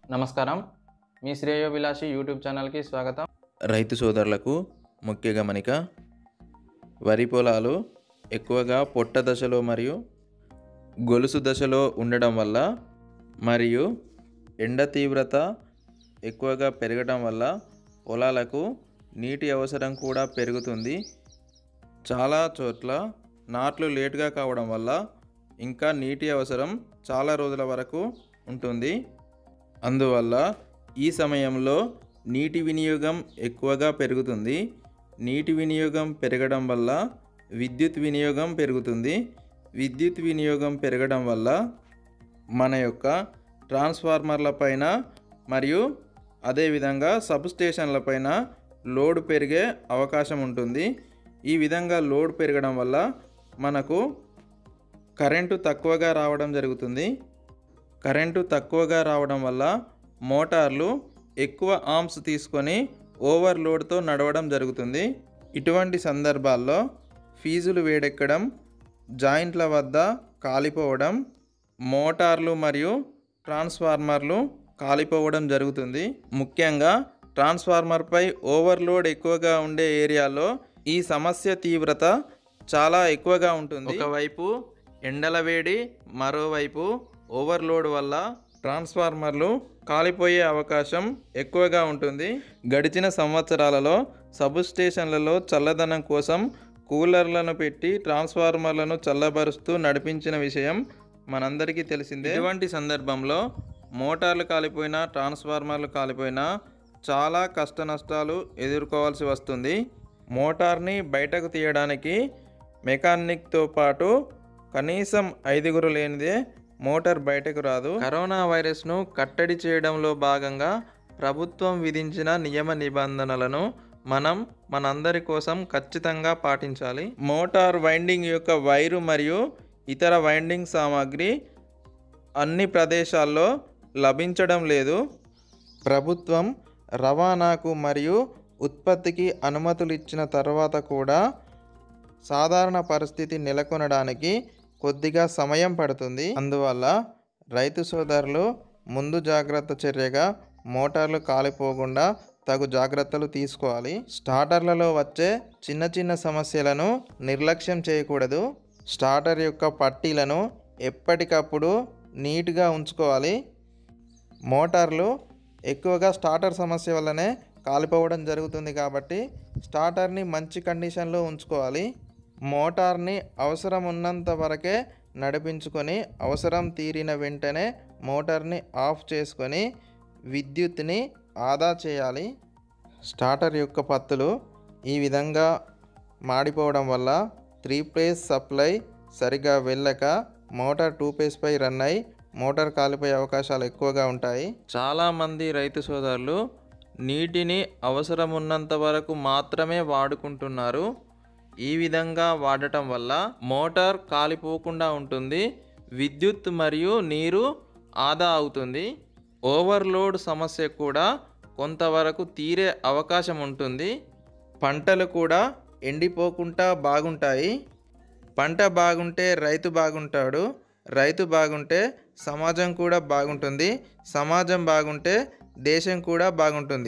నమస్కారం మీ శ్రేయోభిలాషి యూట్యూబ్ ఛానల్కి స్వాగతం రైతు సోదరులకు ముఖ్య గమనిక వరి పొలాలు ఎక్కువగా పొట్ట దశలో మరియు గొలుసు దశలో ఉండడం వల్ల మరియు ఎండ తీవ్రత ఎక్కువగా పెరగడం వల్ల పొలాలకు నీటి అవసరం కూడా పెరుగుతుంది చాలా చోట్ల నాట్లు లేటుగా కావడం వల్ల ఇంకా నీటి అవసరం చాలా రోజుల వరకు ఉంటుంది అందువల్ల ఈ సమయంలో నీటి వినియోగం ఎక్కువగా పెరుగుతుంది నీటి వినియోగం పెరగడం వల్ల విద్యుత్ వినియోగం పెరుగుతుంది విద్యుత్ వినియోగం పెరగడం వల్ల మన యొక్క ట్రాన్స్ఫార్మర్ల పైన మరియు అదేవిధంగా సబ్స్టేషన్ల పైన లోడ్ పెరిగే అవకాశం ఉంటుంది ఈ విధంగా లోడ్ పెరగడం వల్ల మనకు కరెంటు తక్కువగా రావడం జరుగుతుంది కరెంటు తక్కువగా రావడం వల్ల మోటార్లు ఎక్కువ ఆర్మ్స్ తీసుకొని ఓవర్లోడ్తో నడవడం జరుగుతుంది ఇటువంటి సందర్భాల్లో ఫీజులు వేడెక్కడం జాయింట్ల వద్ద కాలిపోవడం మోటార్లు మరియు ట్రాన్స్ఫార్మర్లు కాలిపోవడం జరుగుతుంది ముఖ్యంగా ట్రాన్స్ఫార్మర్పై ఓవర్లోడ్ ఎక్కువగా ఉండే ఏరియాలో ఈ సమస్య తీవ్రత చాలా ఎక్కువగా ఉంటుంది ఒకవైపు ఎండల వేడి మరోవైపు ఓవర్లోడ్ వల్ల ట్రాన్స్ఫార్మర్లు కాలిపోయే అవకాశం ఎక్కువగా ఉంటుంది గడిచిన సంవత్సరాలలో సబ్ స్టేషన్లలో చల్లదనం కోసం కూలర్లను పెట్టి ట్రాన్స్ఫార్మర్లను చల్లబరుస్తూ నడిపించిన విషయం మనందరికీ తెలిసిందే ఇటువంటి సందర్భంలో మోటార్లు కాలిపోయినా ట్రాన్స్ఫార్మర్లు కాలిపోయినా చాలా కష్ట నష్టాలు ఎదుర్కోవాల్సి వస్తుంది మోటార్ని బయటకు తీయడానికి మెకానిక్తో పాటు కనీసం ఐదుగురు లేనిదే మోటార్ బయటకు రాదు కరోనా వైరస్ను కట్టడి చేయడంలో భాగంగా ప్రభుత్వం విధించిన నియమ నిబంధనలను మనం మనందరి కోసం ఖచ్చితంగా పాటించాలి మోటార్ వైండింగ్ యొక్క వైరు మరియు ఇతర వైండింగ్ సామాగ్రి అన్ని ప్రదేశాల్లో లభించడం లేదు ప్రభుత్వం రవాణాకు మరియు ఉత్పత్తికి అనుమతులు ఇచ్చిన తర్వాత కూడా సాధారణ పరిస్థితి నెలకొనడానికి కొద్దిగా సమయం పడుతుంది అందువల్ల రైతు సోదరులు ముందు జాగ్రత్త చర్యగా మోటార్లు కాలిపోకుండా తగు జాగ్రత్తలు తీసుకోవాలి స్టార్టర్లలో వచ్చే చిన్న చిన్న సమస్యలను నిర్లక్ష్యం చేయకూడదు స్టార్టర్ యొక్క పట్టీలను ఎప్పటికప్పుడు నీట్గా ఉంచుకోవాలి మోటార్లు ఎక్కువగా స్టార్టర్ సమస్య వల్లనే కాలిపోవడం జరుగుతుంది కాబట్టి స్టార్టర్ని మంచి కండిషన్లో ఉంచుకోవాలి మోటార్ని అవసరం ఉన్నంత వరకే నడిపించుకొని అవసరం తీరిన వెంటనే మోటార్ని ఆఫ్ చేసుకొని విద్యుత్ని ఆదా చేయాలి స్టార్టర్ యొక్క పత్తులు ఈ విధంగా మాడిపోవడం వల్ల త్రీ ఫేజ్ సప్లై సరిగా వెళ్ళక మోటార్ టూ ఫేజ్పై రన్ అయి మోటార్ కాలిపోయే అవకాశాలు ఎక్కువగా ఉంటాయి చాలామంది రైతు సోదరులు నీటిని అవసరం ఉన్నంత వరకు మాత్రమే వాడుకుంటున్నారు ఈ విధంగా వాడటం వల్ల మోటార్ కాలిపోకుండా ఉంటుంది విద్యుత్ మరియు నీరు ఆదా అవుతుంది ఓవర్లోడ్ సమస్య కూడా కొంతవరకు తీరే అవకాశం ఉంటుంది పంటలు కూడా ఎండిపోకుండా బాగుంటాయి పంట బాగుంటే రైతు బాగుంటాడు రైతు బాగుంటే సమాజం కూడా బాగుంటుంది సమాజం బాగుంటే దేశం కూడా బాగుంటుంది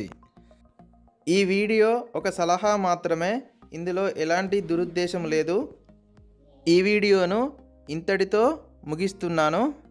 ఈ వీడియో ఒక సలహా మాత్రమే ఇందులో ఎలాంటి దురుద్దేశం లేదు ఈ వీడియోను ఇంతటితో ముగిస్తున్నాను